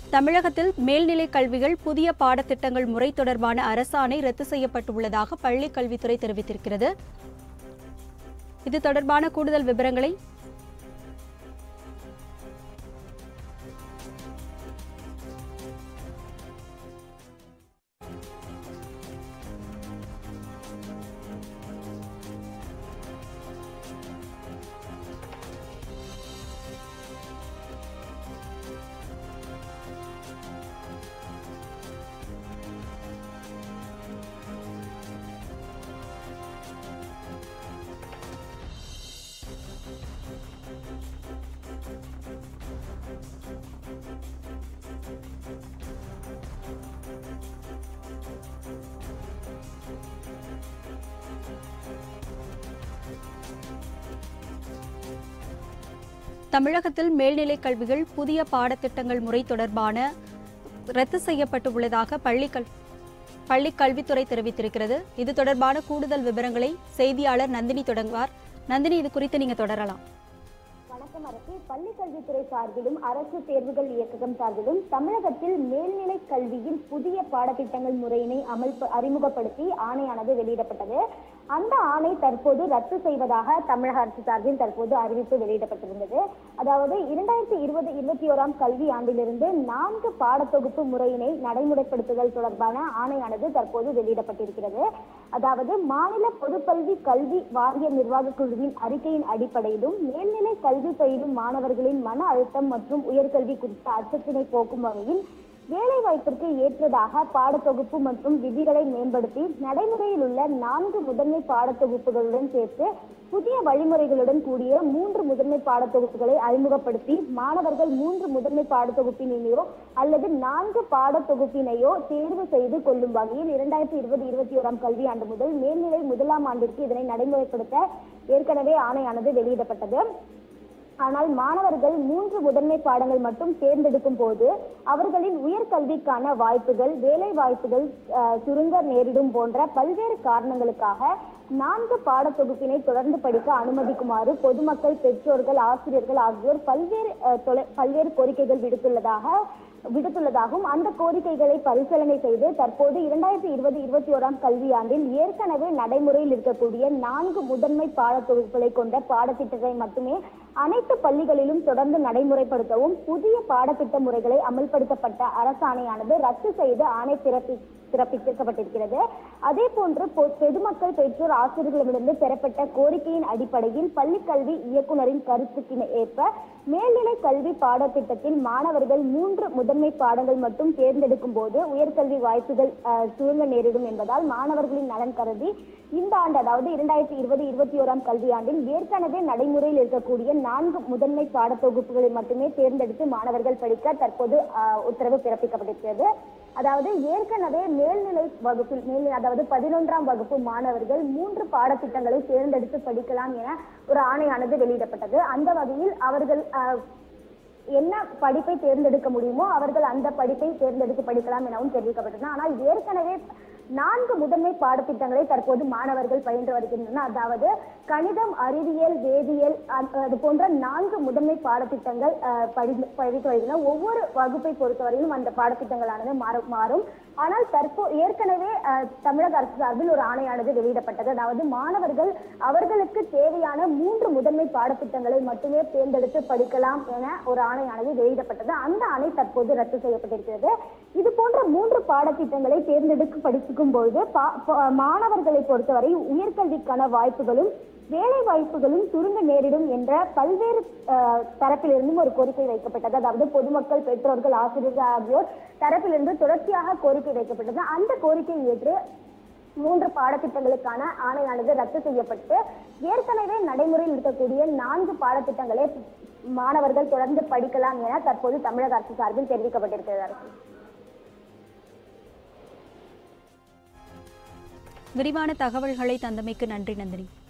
தமிழகத்தில் மேல்நிலை கல்விகள் புதிய பாடத்திட்டங்கள் முறை தொடர்பான அரசாணை ரத்து செய்யப்பட்டுள்ளதாக பள்ளிக் கல்வித்துறை தெரிவித்திருக்கிறது இது தொடர்பான கூடுதல் விவரங்களை தமிழகத்தில் மேல்நிலை கல்விகள் புதிய பாடத்திட்டங்கள் முறை தொடர்பான ரத்து செய்யப்பட்டுள்ளதாக பள்ளிக்கல் பள்ளிக் கல்வித்துறை தெரிவித்திருக்கிறது இது தொடர்பான கூடுதல் விவரங்களை செய்தியாளர் நந்தினி தொடங்குவார் நந்தினி இது குறித்து நீங்க தொடரலாம் வணக்கம் அரசு பள்ளி கல்வித்துறை சார்பிலும் அரசு தேர்வுகள் இயக்ககம் சார்பிலும் தமிழகத்தில் மேல்நிலை கல்வியில் புதிய பாடத்திட்டங்கள் முறையினை அமல் அறிமுகப்படுத்தி ஆணையானது வெளியிடப்பட்டது அந்த ஆணை தற்போது ரத்து செய்வதாக தமிழக அரசு சார்பில் தற்போது அறிவிப்பு வெளியிடப்பட்டிருந்தது அதாவது இரண்டாயிரத்தி இருபது இருபத்தி ஓராம் கல்வி ஆண்டிலிருந்து நான்கு பாடத்தொகுப்பு முறையினை நடைமுறைப்படுத்துதல் தொடர்பான ஆணையானது தற்போது வெளியிடப்பட்டிருக்கிறது அதாவது மாநில பொதுக்கல்வி கல்வி வாரிய நிர்வாக குழுவின் அறிக்கையின் அடிப்படையிலும் மேல்நிலை கல்வி பயிலும் மாணவர்களின் மன அழுத்தம் மற்றும் உயர்கல்வி குறித்த அச்சத்தினை போக்கும் வகையில் வேலை வாய்ப்பிற்கு ஏற்றதாக பாடத்தொகுப்பு மற்றும் விதிகளை மேம்படுத்தி நடைமுறையில் உள்ள நான்கு முதன்மை பாடத்தொகுப்புகளுடன் சேர்த்து புதிய வழிமுறைகளுடன் கூடிய மூன்று முதன்மை பாடத்தொகுப்புகளை அறிமுகப்படுத்தி மாணவர்கள் மூன்று முதன்மை பாடத்தொகுப்பினையோ அல்லது நான்கு பாடத்தொகுப்பினையோ தேர்வு செய்து கொள்ளும் வகையில் இரண்டாயிரத்தி இருபது இருபத்தி ஓராம் கல்வியாண்டு முதல் மேல்நிலை முதலாம் ஆண்டிற்கு இதனை நடைமுறைப்படுத்த ஏற்கனவே ஆணையானது வெளியிடப்பட்டது ஆனால் மாணவர்கள் மூன்று முதன்மை பாடங்கள் மட்டும் தேர்ந்தெடுக்கும் போது அவர்களின் உயர்கல்விக்கான வாய்ப்புகள் வேலை வாய்ப்புகள் அஹ், சுருங்க நேரிடும் போன்ற பல்வேறு காரணங்களுக்காக நான்கு பாடத்தொகுப்பினை தொடர்ந்து படிக்க அனுமதிக்குமாறு பொதுமக்கள் பெற்றோர்கள் ஆசிரியர்கள் ஆகியோர் பல்வேறு அஹ், தொலை- பல்வேறு கோரிக்கைகள் விடுத்துள்ளதாக விடுத்துள்ளதாகவும் அந்த கோரிக்கைகளை பரிசீலனை செய்து தற்போது இரண்டாயிரத்தி இருபது இருபத்தி ஓராம் கல்வியாண்டில் ஏற்கனவே நடைமுறையில் இருக்கக்கூடிய நான்கு முதன்மை பாடத்தொகுப்புகளை கொண்ட பாடத்திட்டத்தை மட்டுமே அனைத்து பள்ளிகளிலும் தொடர்ந்து நடைமுறைப்படுத்தவும் புதிய பாடத்திட்ட முறைகளை அமல்படுத்தப்பட்ட அரசாணையானது ரத்து செய்து ஆணை பிறப்பி பிறப்பிக்கப்பட்டிருக்கிறது அதே போன்று பொ- பொதுமக்கள் பெற்றோர் ஆசிரியர்களிடமிருந்து பெறப்பட்ட கோரிக்கையின் அடிப்படையில் பள்ளிக் கல்வி இயக்குனரின் கருத்துக்கு ஏற்ப மேல்நிலை கல்வி பாடத்திட்டத்தில் மாணவர்கள் மூன்று முதன்மை பாடங்கள் மட்டும் தேர்ந்தெடுக்கும் போது உயர்கல்வி வாய்ப்புகள் அஹ், சுருங்க நேரிடும் என்பதால் மாணவர்களின் நலன் கருதி இந்த ஆண்டு அதாவது இரண்டாயிரத்தி இருபது இருபத்தி ஓராம் கல்வியாண்டில் ஏற்கனவே நடைமுறையில் இருக்கக்கூடிய நான்கு முதன்மை பாடத்தொகுப்புகளை மட்டுமே தேர்ந்தெடுத்து மாணவர்கள் படிக்க தற்போது அஹ், உத்தரவு பிறப்பிக்கப்பட்டிருக்கிறது அதாவது ஏற்கனவே மேல்நிலை வகுப்பில் மேல் அதாவது பதினொன்றாம் வகுப்பு மாணவர்கள் மூன்று பாடத்திட்டங்களை தேர்ந்தெடுத்து படிக்கலாம் என ஒரு ஆணையானது வெளியிடப்பட்டது அந்த வகையில் அவர்கள் அஹ், என்ன படிப்பை தேர்ந்தெடுக்க முடியுமோ அவர்கள் அந்த படிப்பை தேர்ந்தெடுத்து படிக்கலாம் எனவும் தெரிவிக்கப்பட்டது ஆனால் ஏற்கனவே நான்கு முதன்மை பாடத்திட்டங்களை தற்போது மாணவர்கள் பயின்று வருகின்றனர் அதாவது கணிதம் அறிவியல் வேதியியல் அ- அது போன்ற நான்கு முதன்மை பாடத்திட்டங்கள் அஹ், படி- படித்து வருகின்றன ஒவ்வொரு வகுப்பை பொறுத்தவரையிலும் அந்த பாடத்திட்டங்களானது மாறும் மாறும் ஆனால் தற்போ ஏற்கனவே அஹ், தமிழக அரசு சார்பில் ஒரு ஆணையானது வெளியிடப்பட்டது அதாவது மாணவர்கள் அவர்களுக்கு தேவையான மூன்று முதன்மை பாடத்திட்டங்களை மட்டுமே தேர்ந்தெடுத்து படிக்கலாம் என ஒரு ஆணையானது வெளியிடப்பட்டது அந்த ஆணை தற்போது ரத்து செய்யப்பட்டிருக்கிறது இது போன்ற மூன்று பாடத்திட்டங்களை தேர்ந்தெடுத்து படிக்கும் பொழுது பா- பா- மாணவர்களை பொறுத்தவரை உயர்கல்விக்கான வாய்ப்புகளும் வேலை வாய்ப்புகளும் சுருங்க நேரிடும் என்ற பல்வேறு அஹ், தரப்பிலிருந்தும் ஒரு கோரிக்கை வைக்கப்பட்டது அதாவது பொதுமக்கள் பெற்றோர்கள் ஆசிரியர்கள் ஆகியோர் தரப்பிலிருந்து தொடர்ச்சியாக கோரிக்கை வைக்கப்பட்டது அந்த கோரிக்கையை ஏற்று மூன்று பாடத்திட்டங்களுக்கான ஆணையானது ரத்து செய்யப்பட்டு ஏற்கனவே நடைமுறையில் இருக்கக்கூடிய நான்கு பாடத்திட்டங்களை மாணவர்கள் தொடர்ந்து படிக்கலாம் என தற்போது தமிழக அரசு சார்பில் தெரிவிக்கப்பட்டிருக்கிறது அரசு விரிவான தகவல்களை தந்தமைக்கு நன்றி நந்தினி